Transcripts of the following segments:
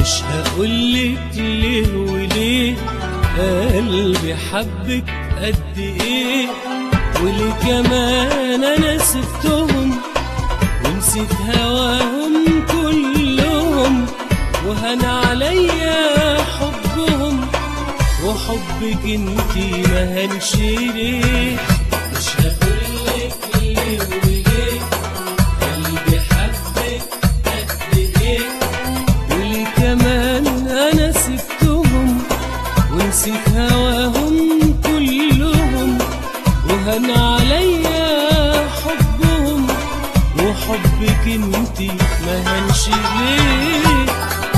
مش هقولك ليه وليه قلبي حبك قد ايه وليه كمان انا سبتهم ونسيت هواهم كلهم وهن عليا حبهم وحبك انتي ما هنش ليه مش هقولك ليه وليه قلبي حبك قد ايه واللي كمان انا سبتهم ونسيت هواهم كلهم وهن عليا حبهم وحبك انتي ما هنش ليه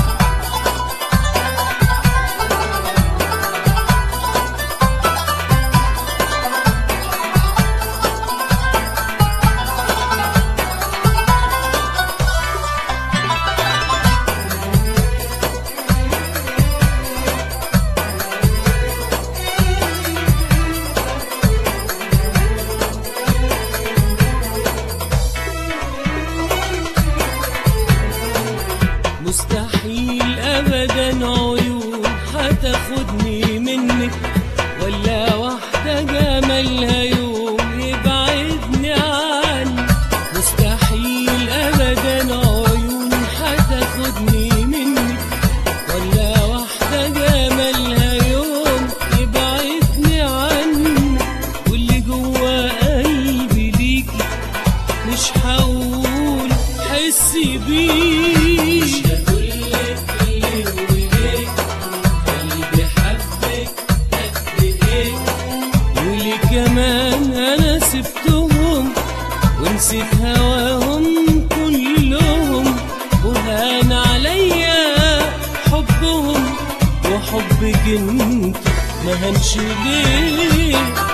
مستحيل ابدا عيون هتاخدني منك ولا واحدة جمالها يوم يبعدني عنك مستحيل ابدا عيون هتاخدني منك ولا واحدة جمالها يوم يبعدني عنك واللي جوا قلبي ليكي مش هقول حسي بيه مش هقولك ليه وليه قلبي حبك قد ايه واللي كمان انا سبتهم ونسيت هواهم كلهم وهان عليا حبهم وحبك انت ما هنش ليه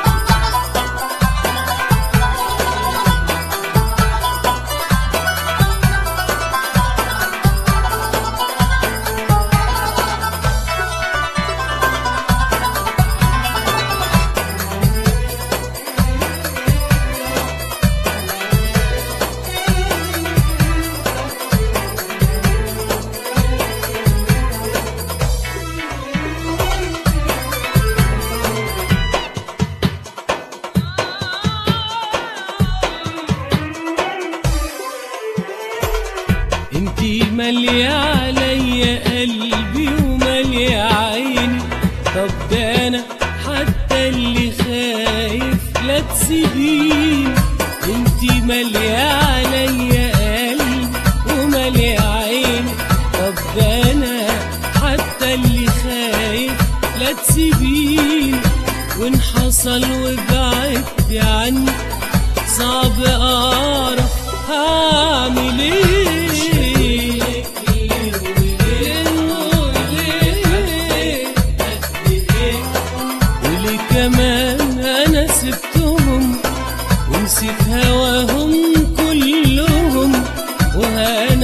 انتي مالية عليا قلبي ومالية عيني طب ده انا حتى اللي خايف لا تسيبيني انتي مالية عليا قلبي ومالية عيني طب ده انا حتى اللي خايف لا تسيبيني وان حصل وبعدتي عني صعب اعرف هعمل ايه واللي كمان انا سبتهم ونسيت هواهم كلهم وهان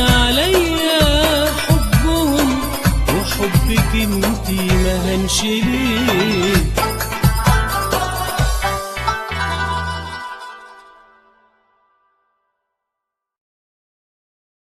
عليا حبهم وحبك انتي ما هنش ليه